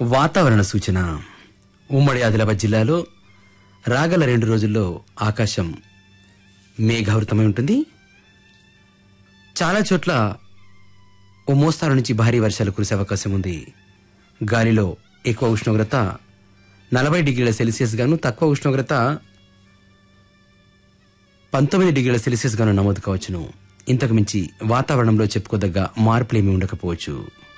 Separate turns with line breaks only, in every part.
వాతావరణ సూచన ఉమ్మడి ఆదిలాబాద్ జిల్లాలో రాగల రెండు రోజుల్లో ఆకాశం మేఘావృతమై ఉంటుంది చాలా చోట్ల ఓ మోస్తారు నుంచి భారీ వర్షాలు కురిసే అవకాశం ఉంది గాలిలో ఎక్కువ ఉష్ణోగ్రత నలభై డిగ్రీల సెల్సియస్ గాను తక్కువ ఉష్ణోగ్రత పంతొమ్మిది డిగ్రీల సెల్సియస్ గాను నమోదు కావచ్చును ఇంతకు మించి వాతావరణంలో చెప్పుకోదగ్గ మార్పులేమీ ఉండకపోవచ్చు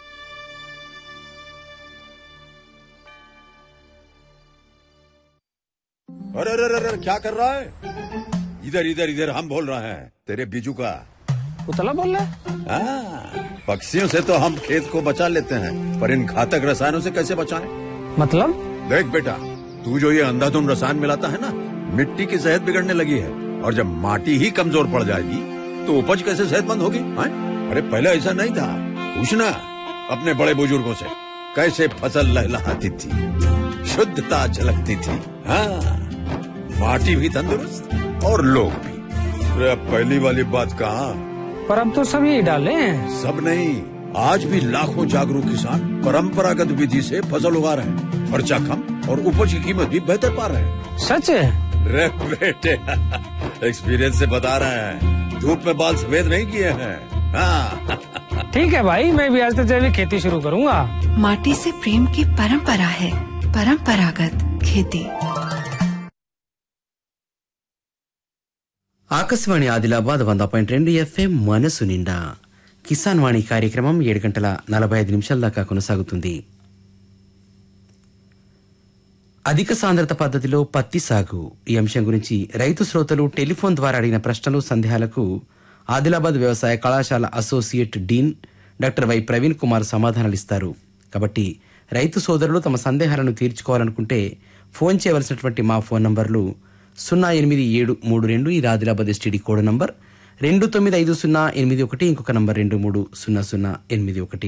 अरे अरे अरे अरे, क्या कर रहा है इधर इधर इधर हम बोल रहे हैं तेरे बीजू का
उतला बोल रहा है
हाँ, पक्षियों से तो हम खेत को बचा लेते हैं पर इन घातक रसायनों से कैसे बचाएं?
मतलब
देख बेटा तू जो ये अंधाधुंध रसायन मिलाता है ना मिट्टी की सेहत बिगड़ने लगी है और जब माटी ही कमजोर पड़ जाएगी तो उपज कैसे सेहतमंद होगी हाँ? अरे पहले ऐसा नहीं था पूछना अपने बड़े बुजुर्गों से कैसे फसल लहलहाती थी शुद्धता झलकती थी हाँ माटी भी तंदुरुस्त और लोग भी अरे अब पहली वाली बात कहाँ
पर अब तो सभी डाले हैं
सब नहीं आज भी लाखों जागरूक किसान परंपरागत विधि से फसल उगा रहे हैं खर्चा कम और उपज की कीमत भी बेहतर पा रहे हैं
सच है
रे बेटे एक्सपीरियंस से बता रहे हैं धूप में बाल सफेद नहीं किए हैं हाँ
ठीक है भाई मैं भी आज से जैविक खेती शुरू करूंगा
माटी से प्रेम की परंपरा है परंपरागत खेती
ఆకాశవాణి ఆదిలాబాద్ వంద పాయింట్ రెండు ఎఫ్ఎం మనసు నిండా కిసాన్ వాణి కార్యక్రమం ఏడు గంటల నలభై ఐదు నిమిషాల దాకా కొనసాగుతుంది అధిక సాంద్రత పద్ధతిలో పత్తి సాగు ఈ అంశం గురించి రైతు శ్రోతలు టెలిఫోన్ ద్వారా అడిగిన ప్రశ్నలు సందేహాలకు ఆదిలాబాద్ వ్యవసాయ కళాశాల associate dean doctor Y Praveen Kumar సమాధానాలు ఇస్తారు కాబట్టి రైతు సోదరులు తమ సందేహాలను తీర్చుకోవాలనుకుంటే ఫోన్ చేయవలసినటువంటి మా ఫోన్ నంబర్లు సున్నా ఎనిమిది ఏడు మూడు రెండు ఇది ఆదిలాబాద్ ఎస్టీడీ కోడ్ నంబర్ రెండు తొమ్మిది ఐదు సున్నా ఎనిమిది ఒకటి ఇంకొక నంబర్ రెండు మూడు సున్నా సున్నా ఎనిమిది ఒకటి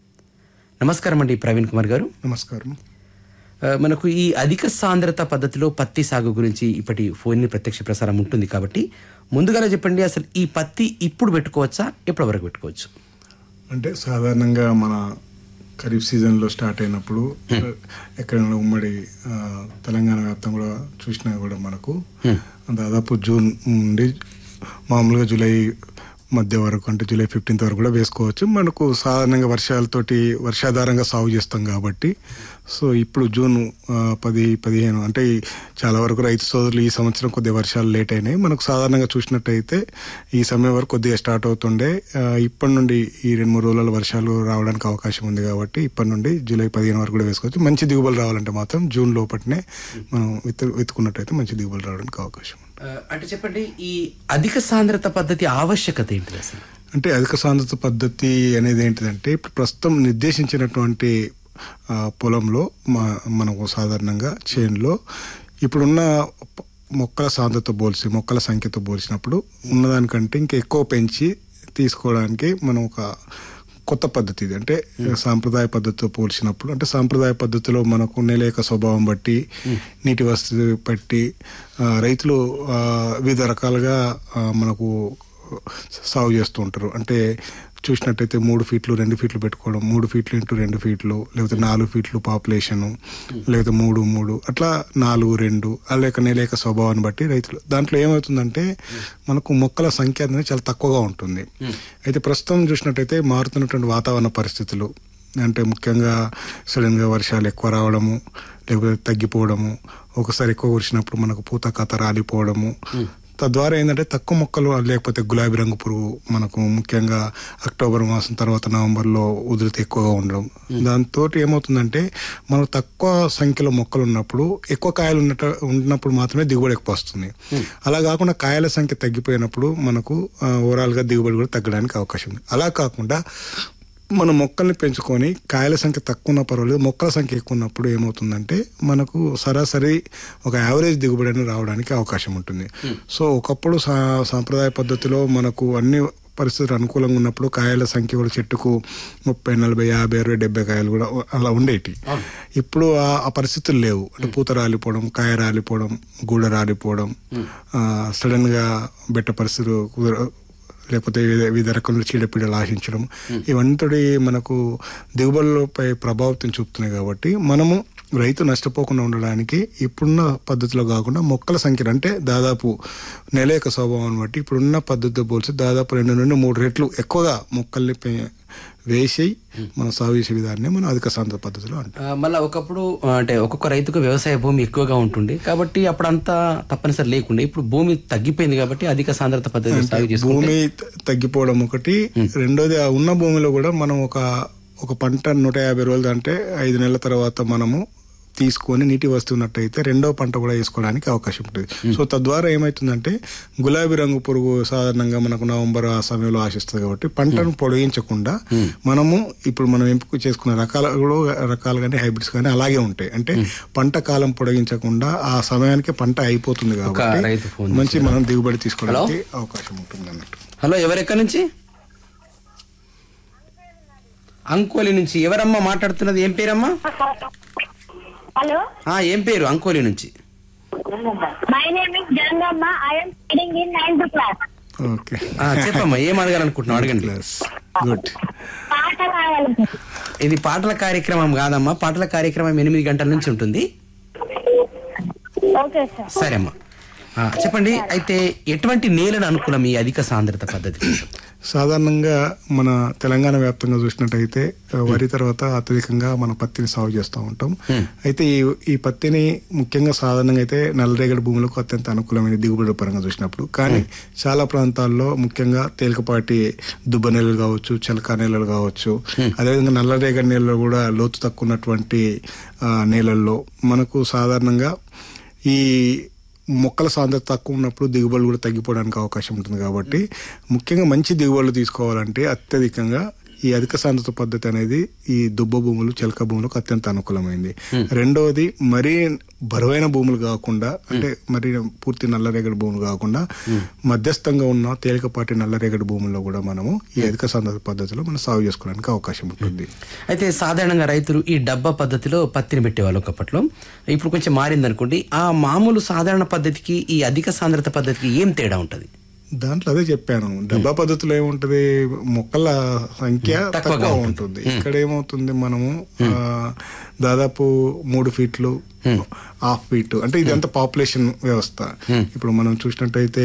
నమస్కారం అండి ప్రవీణ్ కుమార్ గారు
నమస్కారం
ఆ, మనకు ఈ అధిక సాంద్రత పద్ధతిలో పత్తి సాగు గురించి ఇప్పటి ఫోన్ ప్రత్యక్ష ప్రసారం ఉంటుంది కాబట్టి ముందుగానే చెప్పండి అసలు ఈ పత్తి ఇప్పుడు పెట్టుకోవచ్చా ఎప్పటి వరకు పెట్టుకోవచ్చు
అంటే సాధారణంగా మన ఖరీఫ్ సీజన్లో స్టార్ట్ అయినప్పుడు ఎక్కడైనా ఉమ్మడి ఆ, తెలంగాణ వ్యాప్తం కూడా చూసినా కూడా మనకు దాదాపు జూన్ నుండి మామూలుగా జూలై మధ్య వరకు అంటే జూలై ఫిఫ్టీన్త్ వరకు కూడా వేసుకోవచ్చు మనకు సాధారణంగా వర్షాలతోటి వర్షాధారంగా సాగు చేస్తాం కాబట్టి సో ఇప్పుడు జూన్ ఆ, పది పదిహేను అంటే ఈ చాలా వరకు రైతు సోదరులు ఈ సంవత్సరం కొద్దిగా వర్షాలు లేట్ అయినాయి మనకు సాధారణంగా చూసినట్టయితే ఈ సమయం వరకు కొద్దిగా స్టార్ట్ అవుతుండే ఆ, ఇప్పటి నుండి ఈ రెండు మూడు రోజుల వర్షాలు రావడానికి అవకాశం ఉంది కాబట్టి ఇప్పటి నుండి జూలై పదిహేను వరకు కూడా వేసుకోవచ్చు మంచి దిగుబడులు రావాలంటే మాత్రం జూన్ లోపట్నే మనం విత్తు విత్తుకున్నట్టయితే మంచి దిగుబడులు రావడానికి అవకాశం ఉంది
ఆ, అంటే చెప్పండి ఈ అధిక సాంద్రత పద్ధతి ఆవశ్యకత ఏంటిది అసలు
అంటే అధిక సాంద్రత పద్ధతి అనేది ఏంటిదంటే ఇప్పుడు ప్రస్తుతం నిర్దేశించినటువంటి ఆ, పొలంలో మా మనకు సాధారణంగా చేనులో ఇప్పుడున్న ప- మొక్కల సాంద్రత పోల్చి మొక్కల సంఖ్యతో పోల్చినప్పుడు ఉన్నదానికంటే ఇంకా ఎక్కువ పెంచి తీసుకోవడానికి మనం ఒక కొత్త పద్ధతి ఇది అంటే సాంప్రదాయ పద్ధతితో పోల్చినప్పుడు అంటే సాంప్రదాయ పద్ధతిలో మనకు నేల యొక్క స్వభావం బట్టి నీటి వసతి బట్టి ఆ, రైతులు ఆ, వివిధ రకాలుగా ఆ, మనకు సాగు చేస్తూ ఉంటారు అంటే చూసినట్టయితే మూడు ఫీట్లు రెండు ఫీట్లు పెట్టుకోవడం మూడు ఫీట్లు ఇంటూ రెండు ఫీట్లు లేకపోతే నాలుగు ఫీట్లు పాపులేషను లేకపోతే మూడు మూడు అట్లా నాలుగు రెండు లేక నేల యొక్క స్వభావాన్ని బట్టి రైతులు దాంట్లో ఏమవుతుందంటే మనకు మొక్కల సంఖ్య అనేది చాలా తక్కువగా ఉంటుంది అయితే ప్రస్తుతం చూసినట్టయితే మారుతున్నటువంటి వాతావరణ పరిస్థితులు అంటే ముఖ్యంగా సడన్గా వర్షాలు ఎక్కువ రావడము లేకపోతే తగ్గిపోవడము ఒకసారి ఎక్కువ కురిసినప్పుడు మనకు పూత కథ రాలిపోవడము తద్వారా ఏంటంటే తక్కువ మొక్కలు లేకపోతే గులాబీ రంగు పురుగు మనకు ముఖ్యంగా అక్టోబర్ మాసం తర్వాత నవంబర్లో ఉధృతి ఎక్కువగా ఉండడం దాంతో ఏమవుతుందంటే మనకు తక్కువ సంఖ్యలో మొక్కలు ఉన్నప్పుడు ఎక్కువ కాయలు ఉన్నట్టు ఉన్నప్పుడు మాత్రమే దిగుబడి ఎక్కువ వస్తుంది అలా కాకుండా కాయల సంఖ్య తగ్గిపోయినప్పుడు మనకు ఓవరాల్ గా దిగుబడి కూడా తగ్గడానికి అవకాశం ఉంది అలా కాకుండా మనం మొక్కల్ని పెంచుకొని కాయల సంఖ్య తక్కువ ఉన్న పర్వాలేదు మొక్కల సంఖ్య ఎక్కువ ఉన్నప్పుడు ఏమవుతుందంటే మనకు సరాసరి ఒక యావరేజ్ దిగుబడి అనేది రావడానికి అవకాశం ఉంటుంది సో ఒకప్పుడు సా- సాంప్రదాయ పద్ధతిలో మనకు అన్ని పరిస్థితులు అనుకూలంగా ఉన్నప్పుడు కాయల సంఖ్య కూడా చెట్టుకు ముప్పై నలభై యాభై అరవై డెబ్బై కాయలు కూడా అలా ఉండేటి ఇప్పుడు ఆ- ఆ పరిస్థితులు లేవు అంటే పూత రాలిపోవడం కాయ రాలిపోవడం గూడ రాలిపోవడం సడన్ గా బెట్ట పరిస్థితులు కుదర లేకపోతే వివిధ వివిధ రకముల చీడపీడలు ఆశించడం ఇవంతటి మనకు దిగుబడులపై ప్రభావితం చూపుతున్నాయి కాబట్టి మనము రైతు నష్టపోకుండా ఉండడానికి ఇప్పుడున్న పద్ధతిలో కాకుండా మొక్కల సంఖ్య అంటే దాదాపు నెల యొక్క స్వభావం బట్టి ఇప్పుడున్న పద్ధతితో పోల్చి దాదాపు రెండు నుండి మూడు రెట్లు ఎక్కువగా మొక్కల్ని పె- వేసి మనం సాగు చేసే విధాన్ని మనం అధిక సాంద్ర పద్ధతిలో అంటాం
ఆ, మళ్ళా ఒకప్పుడు ఆ, అంటే ఒక్కొక్క రైతుకు వ్యవసాయ భూమి ఎక్కువగా ఉంటుంది కాబట్టి అప్పుడంతా తప్పనిసరి లేకుండా ఇప్పుడు భూమి తగ్గిపోయింది కాబట్టి అధిక సాంద్రత పద్ధతి సాగు చేసుకుంటే
భూమి త- తగ్గిపోవడం ఒకటి రెండోది ఆ ఉన్న భూమిలో కూడా మనం ఒక ఒక పంట నూట యాభై రోజులు అంటే ఐదు నెలల తర్వాత మనము తీసుకొని నీటి వస్తున్నట్టయితే రెండో పంట కూడా వేసుకోవడానికి అవకాశం ఉంటుంది సో తద్వారా ఏమవుతుందంటే గులాబీ రంగు పురుగు సాధారణంగా మనకు నవంబర్ ఆ సమయంలో ఆశిస్తుంది కాబట్టి పంటను పొడిగించకుండా మనము ఇప్పుడు మనం ఎంపిక చేసుకున్న రకాలు రకాలు కానీ హైబ్రిడ్స్ కానీ అలాగే ఉంటాయి అంటే పంట కాలం పొడిగించకుండా ఆ సమయానికి పంట అయిపోతుంది
రైతు
కాబట్టి
ఫోన్
మంచి మనం దిగుబడి తీసుకోవడానికి అవకాశం ఉంటుంది అన్నట్టు
హలో ఎవరెక్కడి నుంచి అంకోలి నుంచి ఎవరమ్మా మాట్లాడుతున్నది ఏం పేరమ్మా
Hello,
ఆ, ఏం పేరు అంకోలి నుంచి
my name is Gangamma. I am studying in ninth class.
Okay
ఆ, చెప్పమ్మా ఏం అడగాలనుకుంటున్నావు అడగండి
క్లాస్ గుడ్
పాట కావాలి
ఇది పాటల కార్యక్రమం కాదమ్మా పాటల కార్యక్రమం ఎనిమిది గంటల నుంచి ఉంటుంది
ఓకే సార్
సరే అమ్మా ఆ, చెప్పండి అయితే ఎటువంటి నేలను అనుకూలం ఈ అధిక సాంద్రత పద్ధతి కోసం
సాధారణంగా మన తెలంగాణ వ్యాప్తంగా చూసినట్టయితే ఆ, వరి తర్వాత అత్యధికంగా మనం పత్తిని సాగు చేస్తూ ఉంటాం అయితే ఈ ఈ పత్తిని ముఖ్యంగా సాధారణంగా అయితే నల్లరేగడి భూములకు అత్యంత అనుకూలమైన దిగుబడి పరంగా చూసినప్పుడు కానీ చాలా ప్రాంతాల్లో ముఖ్యంగా తేలికపాటి దుబ్బ నేలలు కావచ్చు చెలకా నేలలు కావచ్చు అదేవిధంగా నల్లరేగడి నేలలు కూడా లోతు తక్కువ ఉన్నటువంటి ఆ, నేలల్లో మనకు సాధారణంగా ఈ మొక్కల సాంద్రత తక్కువ ఉన్నప్పుడు దిగుబడులు కూడా తగ్గిపోవడానికి అవకాశం ఉంటుంది కాబట్టి ముఖ్యంగా మంచి దిగుబడులు తీసుకోవాలంటే అత్యధికంగా ఈ అధిక సాంద్రత పద్ధతి అనేది ఈ దుబ్బ భూములు చిలక భూములకు అత్యంత అనుకూలమైంది రెండవది మరీ బరువైన భూములు కాకుండా అంటే మరి పూర్తి నల్లరేగడి భూములు కాకుండా మధ్యస్థంగా ఉన్న తేలికపాటి నల్లరేగడి భూముల్లో కూడా మనము ఈ అధిక సాంద్రత పద్ధతిలో మనం సాగు చేసుకోవడానికి అవకాశం ఉంటుంది
అయితే సాధారణంగా రైతులు ఈ డబ్బా పద్ధతిలో పత్తిని పెట్టేవాళ్ళు ఒకప్పట్లో ఇప్పుడు కొంచెం మారింది అనుకోండి ఆ మామూలు సాధారణ పద్ధతికి ఈ అధిక సాంద్రత పద్ధతికి ఏం తేడా ఉంటుంది
దాంట్లో అదే చెప్పాను డబ్బా పద్ధతిలో ఏముంటది మొక్కల సంఖ్య
తక్కువగా
తక్కువ
ఉంటుంది.
ఉంటుంది ఇక్కడ ఏమవుతుంది మనము ఆ, దాదాపు మూడు ఫీట్లు హాఫ్ ఫీట్ అంటే ఇదంతా పాపులేషన్ వ్యవస్థ ఇప్పుడు మనం చూసినట్టయితే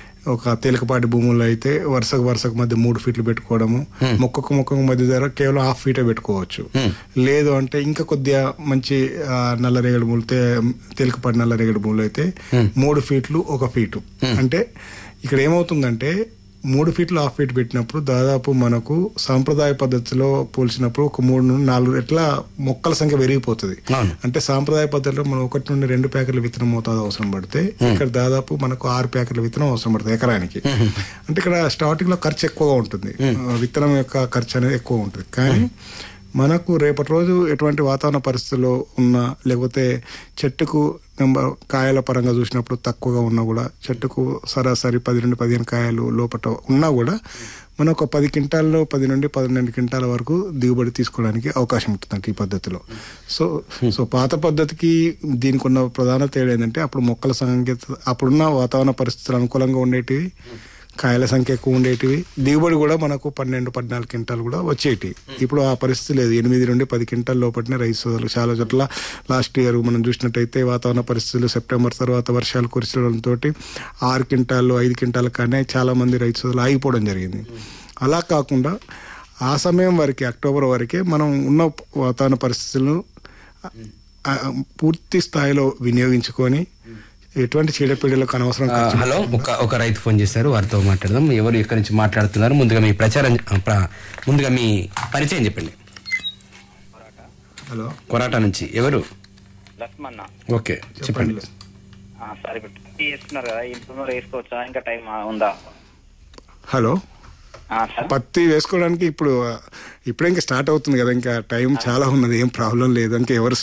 ఒక తేలికపాటి భూముల్లో అయితే వరుసకు వరుసకు మధ్య మూడు ఫీట్లు పెట్టుకోవడము మొక్కకు మొక్కకు మధ్య ధర కేవలం హాఫ్ ఫీటే పెట్టుకోవచ్చు లేదు అంటే ఇంకా కొద్దిగా మంచి ఆ, నల్లరేగడి భూములు తే- తేలికపాటి నల్లరేగడి భూములు అయితే మూడు ఫీట్లు ఒక ఫీటు అంటే ఇక్కడ ఏమవుతుందంటే మూడు ఫీట్లు హాఫ్ ఫీట్ పెట్టినప్పుడు దాదాపు మనకు సాంప్రదాయ పద్ధతిలో పోల్చినప్పుడు ఒక మూడు నుండి నాలుగు ఎట్లా మొక్కల సంఖ్య పెరిగిపోతుంది
అవును.
అంటే సాంప్రదాయ పద్ధతిలో మనం ఒకటి నుండి రెండు ప్యాకెట్ల విత్తనం మోతాదు అవసరం పడితే ఇక్కడ దాదాపు మనకు ఆరు ప్యాకెట్ల విత్తనం అవసరం పడుతుంది ఎకరానికి అంటే ఇక్కడ స్టార్టింగ్ లో ఖర్చు ఎక్కువగా ఉంటుంది ఆ, విత్తనం యొక్క ఖర్చు అనేది ఎక్కువ ఉంటుంది కానీ మనకు రేపటి రోజు ఎటువంటి వాతావరణ పరిస్థితుల్లో ఉన్నా లేకపోతే చెట్టుకు నెంబర్ కాయల పరంగా చూసినప్పుడు తక్కువగా ఉన్నా కూడా చెట్టుకు సరాసరి పది నుండి పదిహేను కాయలు లోపల ఉన్నా కూడా మనం ఒక పది క్వింటాల్లో పది నుండి పన్నెండు క్వింటాల వరకు దిగుబడి తీసుకోవడానికి అవకాశం ఉంటుంది ఈ పద్ధతిలో సో సో పాత పద్ధతికి దీనికి ఉన్న ప్రధాన తేడా ఏంటంటే అప్పుడు మొక్కల సంఖ్య అప్పుడున్న వాతావరణ పరిస్థితులు అనుకూలంగా ఉండేటివి కాయల సంఖ్య ఎక్కువ ఉండేటివి దిగుబడి కూడా మనకు పన్నెండు పద్నాలుగు క్వింటాలు కూడా వచ్చేటివి ఇప్పుడు ఆ పరిస్థితి లేదు ఎనిమిది నుండి పది క్వింటాల లోపలనే రైతు సోదరులు చాలా చోట్ల లాస్ట్ ఇయర్ మనం చూసినట్టయితే వాతావరణ పరిస్థితులు సెప్టెంబర్ తర్వాత వర్షాలు కురిసడంతో ఆరు క్వింటాలు ఐదు క్వింటాలు కానీ చాలా మంది రైతు సోదరులు ఆగిపోవడం జరిగింది అలా కాకుండా ఆ సమయం వరకే అక్టోబర్ వరకే మనం ఉన్న వాతావరణ పరిస్థితులను ఆ, పూర్తి స్థాయిలో వినియోగించుకొని ఎటువంటి చీడపీడలకు అనవసరం
ఆ, హలో ఒక ఒక రైతు ఫోన్ చేశారు వారితో మాట్లాడదాం ఎవరు ఎక్కడి నుంచి మాట్లాడుతున్నారు ముందుగా మీ ప్రచారం ఆ, ప్ర- ముందుగా మీ పరిచయం చెప్పండి
హలో
కొరాటా నుంచి ఎవరు
లక్ష్మణ
ఓకే చెప్పండి
ఆ, సరే ఇప్పుడు టీ వేస్తున్నారు కదా ఇప్పుడు వేసుకోవచ్చా ఇంకా టైం ఉందా
హలో
ఆ, సార్
పత్తి వేసుకోవడానికి ఇప్పుడు ఇప్పుడే ఇంకా స్టార్ట్ అవుతుంది కదా ఇంకా టైం చాలా ఉన్నది ఏం ప్రాబ్లం లేదు ఇంకా ఎవరు